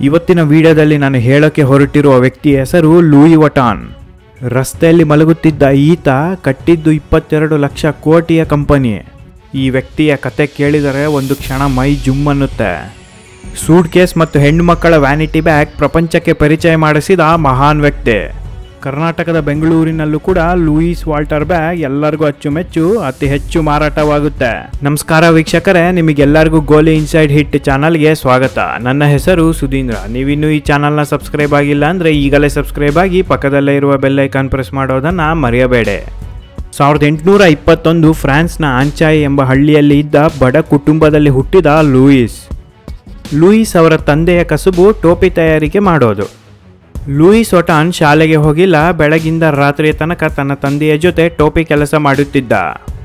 ಇವತ್ತಿನ ವಿಡಿಯೋದಲ್ಲಿ ನಾನು ಹೇಳೋಕೆ ಹೊರಟಿರುವ ವ್ಯಕ್ತಿಯ ಹೆಸರು ಲೂಯಿ ವಟಾನ್ ರಸ್ತೆಯಲ್ಲಿ ಮಲಗುತ್ತಿದ್ದ ಈತ ಕಟ್ಟಿದ್ದು ಇಪ್ಪತ್ತೆರಡು ಲಕ್ಷ ಕೋಟಿಯ ಕಂಪನಿ ಈ ವ್ಯಕ್ತಿಯ ಕತೆ ಕೇಳಿದರೆ ಒಂದು ಕ್ಷಣ ಮೈ ಜುಮ್ ಅನ್ನುತ್ತೆ ಸೂಟ್ ಕೇಸ್ ಮತ್ತು ಹೆಣ್ಣು ಮಕ್ಕಳ ವ್ಯಾನಿಟಿ ಬ್ಯಾಗ್ ಪ್ರಪಂಚಕ್ಕೆ ಪರಿಚಯ ಮಾಡಿಸಿದ ಮಹಾನ್ ವ್ಯಕ್ತಿ ಕರ್ನಾಟಕದ ಬೆಂಗಳೂರಿನಲ್ಲೂ ಕೂಡ ಲೂಯಿಸ್ ವಾಲ್ಟರ್ ಬ್ಯಾಗ್ ಎಲ್ಲರಿಗೂ ಅಚ್ಚುಮೆಚ್ಚು ಅತಿ ಹೆಚ್ಚು ಮಾರಾಟವಾಗುತ್ತೆ ನಮಸ್ಕಾರ ವೀಕ್ಷಕರೇ ನಿಮಗೆಲ್ಲರಿಗೂ ಗೋಲಿ ಇನ್ಸೈಡ್ ಹಿಟ್ ಚಾನಲ್ಗೆ ಸ್ವಾಗತ ನನ್ನ ಹೆಸರು ಸುಧೀಂದ್ರ ನೀವಿನ್ನೂ ಈ ಚಾನಲ್ನ ಸಬ್ಸ್ಕ್ರೈಬ್ ಆಗಿಲ್ಲ ಅಂದರೆ ಈಗಲೇ ಸಬ್ಸ್ಕ್ರೈಬ್ ಆಗಿ ಪಕ್ಕದಲ್ಲೇ ಇರುವ ಬೆಲ್ ಐಕಾನ್ ಪ್ರೆಸ್ ಮಾಡೋದನ್ನು ಮರೆಯಬೇಡಿ ಸಾವಿರದ ಎಂಟುನೂರ ಇಪ್ಪತ್ತೊಂದು ಫ್ರಾನ್ಸ್ನ ಆಂಚಾಯ್ ಎಂಬ ಹಳ್ಳಿಯಲ್ಲಿ ಇದ್ದ ಬಡ ಕುಟುಂಬದಲ್ಲಿ ಹುಟ್ಟಿದ ಲೂಯಿಸ್ ಲೂಯಿಸ್ ಅವರ ತಂದೆಯ ಕಸುಬು ಟೋಪಿ ತಯಾರಿಕೆ ಮಾಡೋದು ಲೂಯಿಸ್ ಒಟಾನ್ ಶಾಲೆಗೆ ಹೋಗಿಲ್ಲ ಬೆಳಗಿಂದ ರಾತ್ರಿಯ ತನಕ ತನ್ನ ತಂದೆಯ ಜೊತೆ ಟೋಪಿ ಕೆಲಸ ಮಾಡುತ್ತಿದ್ದ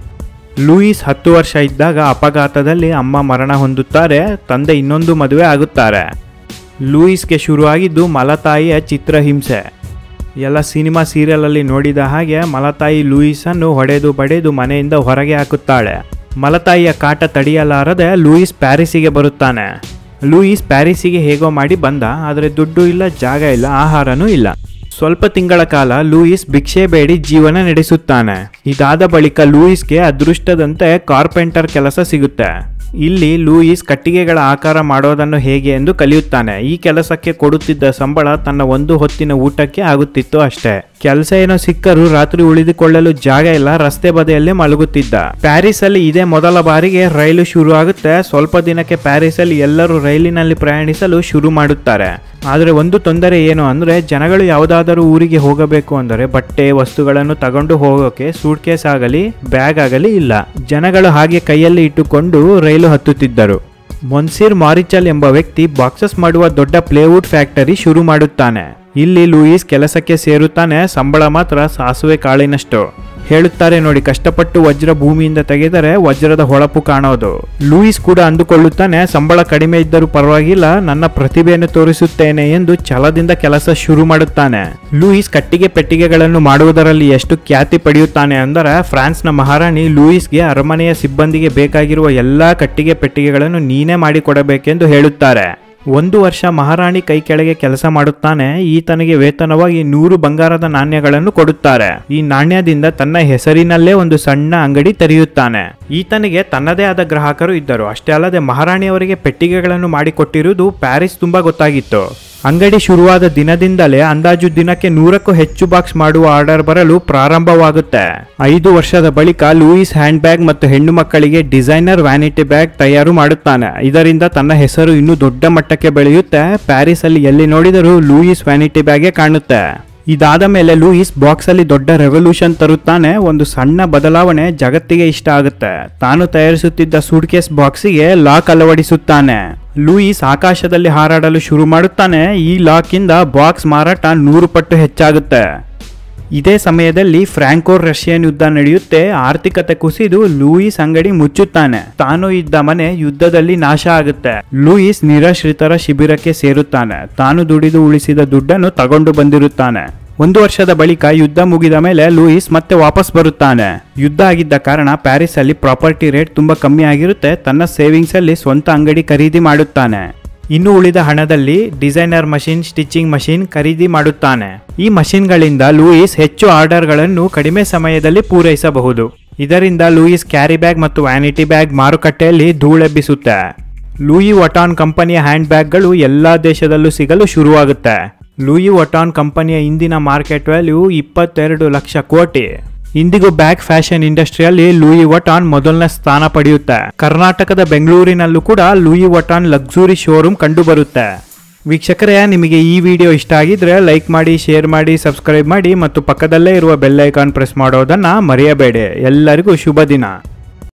ಲೂಯಿಸ್ ಹತ್ತು ವರ್ಷ ಇದ್ದಾಗ ಅಪಘಾತದಲ್ಲಿ ಅಮ್ಮ ಮರಣ ಹೊಂದುತ್ತಾರೆ ತಂದೆ ಇನ್ನೊಂದು ಮದುವೆ ಆಗುತ್ತಾರೆ ಲೂಯಿಸ್ಗೆ ಶುರುವಾಗಿದ್ದು ಮಲತಾಯಿಯ ಚಿತ್ರಹಿಂಸೆ ಎಲ್ಲ ಸಿನಿಮಾ ಸೀರಿಯಲಲ್ಲಿ ನೋಡಿದ ಹಾಗೆ ಮಲತಾಯಿ ಲೂಯಿಸನ್ನು ಹೊಡೆದು ಬಡೆದು ಮನೆಯಿಂದ ಹೊರಗೆ ಹಾಕುತ್ತಾಳೆ ಮಲತಾಯಿಯ ಕಾಟ ತಡೆಯಲಾರದೆ ಲೂಯಿಸ್ ಪ್ಯಾರಿಸಿಗೆ ಬರುತ್ತಾನೆ ಲೂಯಿಸ್ ಪ್ಯಾರಿಸಿಗೆ ಹೇಗೋ ಮಾಡಿ ಬಂದ ಆದರೆ ದುಡ್ಡು ಇಲ್ಲ ಜಾಗ ಇಲ್ಲ ಆಹಾರನೂ ಇಲ್ಲ ಸ್ವಲ್ಪ ತಿಂಗಳ ಕಾಲ ಲೂಯಿಸ್ ಭಿಕ್ಷೆ ಬೇಡಿ ಜೀವನ ನಡೆಸುತ್ತಾನೆ ಇದಾದ ಬಳಿಕ ಲೂಯಿಸ್ಗೆ ಅದೃಷ್ಟದಂತೆ ಕಾರ್ಪೆಂಟರ್ ಕೆಲಸ ಸಿಗುತ್ತೆ ಇಲ್ಲಿ ಲೂಯಿಸ್ ಕಟ್ಟಿಗೆಗಳ ಆಕಾರ ಮಾಡೋದನ್ನು ಹೇಗೆ ಎಂದು ಕಲಿಯುತ್ತಾನೆ ಈ ಕೆಲಸಕ್ಕೆ ಕೊಡುತ್ತಿದ್ದ ಸಂಬಳ ತನ್ನ ಒಂದು ಹೊತ್ತಿನ ಊಟಕ್ಕೆ ಆಗುತ್ತಿತ್ತು ಅಷ್ಟೇ ಕೆಲಸ ಏನೋ ಸಿಕ್ಕರೂ ರಾತ್ರಿ ಉಳಿದುಕೊಳ್ಳಲು ಜಾಗ ಇಲ್ಲ ರಸ್ತೆ ಬದಿಯಲ್ಲೇ ಮಲಗುತ್ತಿದ್ದ ಪ್ಯಾರಿಸ್ ಅಲ್ಲಿ ಇದೇ ಮೊದಲ ಬಾರಿಗೆ ರೈಲು ಶುರು ಆಗುತ್ತೆ ಸ್ವಲ್ಪ ದಿನಕ್ಕೆ ಪ್ಯಾರಿಸ್ ಅಲ್ಲಿ ಎಲ್ಲರೂ ರೈಲಿನಲ್ಲಿ ಪ್ರಯಾಣಿಸಲು ಶುರು ಮಾಡುತ್ತಾರೆ ಆದರೆ ಒಂದು ತೊಂದರೆ ಏನು ಅಂದ್ರೆ ಜನಗಳು ಯಾವುದಾದರೂ ಊರಿಗೆ ಹೋಗಬೇಕು ಅಂದರೆ ಬಟ್ಟೆ ವಸ್ತುಗಳನ್ನು ತಗೊಂಡು ಹೋಗೋಕೆ ಸೂಟ್ ಕೇಸ್ ಆಗಲಿ ಬ್ಯಾಗ್ ಆಗಲಿ ಇಲ್ಲ ಜನಗಳು ಹಾಗೆ ಕೈಯಲ್ಲಿ ಇಟ್ಟುಕೊಂಡು ರೈಲು ಹತ್ತುತ್ತಿದ್ದರು ಮೊನ್ಸಿರ್ ಮಾರಿಚಲ್ ಎಂಬ ವ್ಯಕ್ತಿ ಬಾಕ್ಸಸ್ ಮಾಡುವ ದೊಡ್ಡ ಪ್ಲೇವುಡ್ ಫ್ಯಾಕ್ಟರಿ ಶುರು ಮಾಡುತ್ತಾನೆ ಇಲ್ಲಿ ಲೂಯಿಸ್ ಕೆಲಸಕ್ಕೆ ಸೇರುತ್ತಾನೆ ಸಂಬಳ ಮಾತ್ರ ಸಾಸುವೆ ಕಾಳಿನಷ್ಟು ಹೇಳುತ್ತಾರೆ ನೋಡಿ ಕಷ್ಟಪಟ್ಟು ವಜ್ರ ಭೂಮಿಯಿಂದ ತೆಗೆದರೆ ವಜ್ರದ ಹೊಳಪು ಕಾಣೋದು ಲೂಯಿಸ್ ಕೂಡ ಅಂದುಕೊಳ್ಳುತ್ತಾನೆ ಸಂಬಳ ಕಡಿಮೆ ಇದ್ದರೂ ಪರವಾಗಿಲ್ಲ ನನ್ನ ಪ್ರತಿಭೆಯನ್ನು ತೋರಿಸುತ್ತೇನೆ ಎಂದು ಛಲದಿಂದ ಕೆಲಸ ಶುರು ಮಾಡುತ್ತಾನೆ ಲೂಯಿಸ್ ಕಟ್ಟಿಗೆ ಪೆಟ್ಟಿಗೆಗಳನ್ನು ಮಾಡುವುದರಲ್ಲಿ ಎಷ್ಟು ಖ್ಯಾತಿ ಪಡೆಯುತ್ತಾನೆ ಅಂದರೆ ಫ್ರಾನ್ಸ್ನ ಮಹಾರಾಣಿ ಲೂಯಿಸ್ಗೆ ಅರಮನೆಯ ಸಿಬ್ಬಂದಿಗೆ ಬೇಕಾಗಿರುವ ಎಲ್ಲಾ ಕಟ್ಟಿಗೆ ಪೆಟ್ಟಿಗೆಗಳನ್ನು ನೀನೇ ಮಾಡಿಕೊಡಬೇಕೆಂದು ಹೇಳುತ್ತಾರೆ ಒಂದು ವರ್ಷ ಮಹಾರಾಣಿ ಕೈ ಕೆಳಗೆ ಕೆಲಸ ಮಾಡುತ್ತಾನೆ ಈತನಿಗೆ ವೇತನವಾಗಿ ನೂರು ಬಂಗಾರದ ನಾಣ್ಯಗಳನ್ನು ಕೊಡುತ್ತಾರೆ ಈ ನಾಣ್ಯದಿಂದ ತನ್ನ ಹೆಸರಿನಲ್ಲೇ ಒಂದು ಸಣ್ಣ ಅಂಗಡಿ ತೆರೆಯುತ್ತಾನೆ ಈತನಿಗೆ ತನ್ನದೇ ಆದ ಗ್ರಾಹಕರು ಇದ್ದರು ಅಷ್ಟೇ ಅಲ್ಲದೆ ಮಹಾರಾಣಿಯವರಿಗೆ ಪೆಟ್ಟಿಗೆಗಳನ್ನು ಮಾಡಿಕೊಟ್ಟಿರುವುದು ಪ್ಯಾರಿಸ್ ತುಂಬಾ ಗೊತ್ತಾಗಿತ್ತು ಅಂಗಡಿ ಶುರುವಾದ ದಿನದಿಂದಲೇ ಅಂದಾಜು ದಿನಕ್ಕೆ ನೂರಕ್ಕೂ ಹೆಚ್ಚು ಬಾಕ್ಸ್ ಮಾಡುವ ಆರ್ಡರ್ ಬರಲು ಪ್ರಾರಂಭವಾಗುತ್ತೆ ಐದು ವರ್ಷದ ಬಳಿಕ ಲೂಯಿಸ್ ಹ್ಯಾಂಡ್ ಬ್ಯಾಗ್ ಮತ್ತು ಹೆಣ್ಣು ಮಕ್ಕಳಿಗೆ ಡಿಸೈನರ್ ವ್ಯಾನಿಟಿ ಬ್ಯಾಗ್ ತಯಾರು ಮಾಡುತ್ತಾನೆ ಇದರಿಂದ ತನ್ನ ಹೆಸರು ಇನ್ನೂ ದೊಡ್ಡ ಮಟ್ಟಕ್ಕೆ ಬೆಳೆಯುತ್ತೆ ಪ್ಯಾರಿಸ್ ಅಲ್ಲಿ ಎಲ್ಲಿ ನೋಡಿದರೂ ಲೂಯಿಸ್ ವ್ಯಾನಿಟಿ ಬ್ಯಾಗೇ ಕಾಣುತ್ತೆ ಇದಾದ ಮೇಲೆ ಲೂಯಿಸ್ ಬಾಕ್ಸ್ ಅಲ್ಲಿ ದೊಡ್ಡ ರೆವಲ್ಯೂಷನ್ ತರುತ್ತಾನೆ ಒಂದು ಸಣ್ಣ ಬದಲಾವಣೆ ಜಗತ್ತಿಗೆ ಇಷ್ಟ ಆಗುತ್ತೆ ತಾನು ತಯಾರಿಸುತ್ತಿದ್ದ ಸೂಟ್ಕೇಸ್ ಬಾಕ್ಸಿಗೆ ಲಾಕ್ ಅಳವಡಿಸುತ್ತಾನೆ ಲೂಯಿಸ್ ಆಕಾಶದಲ್ಲಿ ಹಾರಾಡಲು ಶುರು ಮಾಡುತ್ತಾನೆ ಈ ಲಾಕ್ ಇಂದ ಬಾಕ್ಸ್ ಮಾರಾಟ ನೂರು ಪಟ್ಟು ಹೆಚ್ಚಾಗುತ್ತೆ ಇದೇ ಸಮಯದಲ್ಲಿ ಫ್ರಾಂಕೋ ರಷ್ಯನ್ ಯುದ್ಧ ನಡೆಯುತ್ತೆ ಆರ್ಥಿಕತೆ ಕುಸಿದು ಲೂಯಿಸ್ ಅಂಗಡಿ ಮುಚ್ಚುತ್ತಾನೆ ತಾನು ಇದ್ದ ಮನೆ ಯುದ್ಧದಲ್ಲಿ ನಾಶ ಆಗುತ್ತೆ ಲೂಯಿಸ್ ನಿರಾಶ್ರಿತರ ಶಿಬಿರಕ್ಕೆ ಸೇರುತ್ತಾನೆ ತಾನು ದುಡಿದು ಉಳಿಸಿದ ದುಡ್ಡನ್ನು ತಗೊಂಡು ಬಂದಿರುತ್ತಾನೆ ಒಂದು ವರ್ಷದ ಬಳಿಕ ಯುದ್ಧ ಮುಗಿದ ಮೇಲೆ ಲೂಯಿಸ್ ಮತ್ತೆ ವಾಪಸ್ ಬರುತ್ತಾನೆ ಯುದ್ಧ ಆಗಿದ್ದ ಕಾರಣ ಪ್ಯಾರಿಸ್ ಅಲ್ಲಿ ಪ್ರಾಪರ್ಟಿ ರೇಟ್ ತುಂಬಾ ಕಮ್ಮಿ ಆಗಿರುತ್ತೆ ತನ್ನ ಸೇವಿಂಗ್ಸ್ ಅಲ್ಲಿ ಸ್ವಂತ ಅಂಗಡಿ ಖರೀದಿ ಮಾಡುತ್ತಾನೆ ಇನ್ನು ಉಳಿದ ಹಣದಲ್ಲಿ ಡಿಸೈನರ್ ಮಷಿನ್ ಸ್ಟಿಚಿಂಗ್ ಮಷಿನ್ ಖರೀದಿ ಮಾಡುತ್ತಾನೆ ಈ ಮಷಿನ್ಗಳಿಂದ ಲೂಯಿಸ್ ಹೆಚ್ಚು ಆರ್ಡರ್ಗಳನ್ನು ಕಡಿಮೆ ಸಮಯದಲ್ಲಿ ಪೂರೈಸಬಹುದು ಇದರಿಂದ ಲೂಯಿಸ್ ಕ್ಯಾರಿ ಬ್ಯಾಗ್ ಮತ್ತು ವ್ಯಾನಿಟಿ ಬ್ಯಾಗ್ ಮಾರುಕಟ್ಟೆಯಲ್ಲಿ ಧೂಳೆಬ್ಬಿಸುತ್ತೆ ಲೂಯಿ ವಟಾನ್ ಕಂಪನಿಯ ಹ್ಯಾಂಡ್ ಬ್ಯಾಗ್ಗಳು ಎಲ್ಲಾ ದೇಶದಲ್ಲೂ ಸಿಗಲು ಶುರುವಾಗುತ್ತೆ ಲೂಯಿ ವಟಾನ್ ಕಂಪನಿಯ ಇಂದಿನ ಮಾರ್ಕೆಟ್ ವ್ಯಾಲ್ಯೂ ಇಪ್ಪತ್ತೆರಡು ಲಕ್ಷ ಕೋಟಿ ಇಂದಿಗೂ ಬ್ಯಾಗ್ ಫ್ಯಾಷನ್ ಇಂಡಸ್ಟ್ರಿಯಲ್ಲಿ ಲೂಯಿ ವಟಾನ್ ಮೊದಲನೇ ಸ್ಥಾನ ಪಡೆಯುತ್ತೆ ಕರ್ನಾಟಕದ ಬೆಂಗಳೂರಿನಲ್ಲೂ ಕೂಡ ಲೂಯಿ ವಟಾನ್ ಲಕ್ಸುರಿ ಶೋರೂಮ್ ಕಂಡುಬರುತ್ತೆ ವೀಕ್ಷಕರೇ ನಿಮಗೆ ಈ ವಿಡಿಯೋ ಇಷ್ಟ ಆಗಿದ್ರೆ ಲೈಕ್ ಮಾಡಿ ಶೇರ್ ಮಾಡಿ ಸಬ್ಸ್ಕ್ರೈಬ್ ಮಾಡಿ ಮತ್ತು ಪಕ್ಕದಲ್ಲೇ ಇರುವ ಬೆಲ್ ಐಕಾನ್ ಪ್ರೆಸ್ ಮಾಡೋದನ್ನ ಮರೆಯಬೇಡಿ ಎಲ್ಲರಿಗೂ ಶುಭ ದಿನ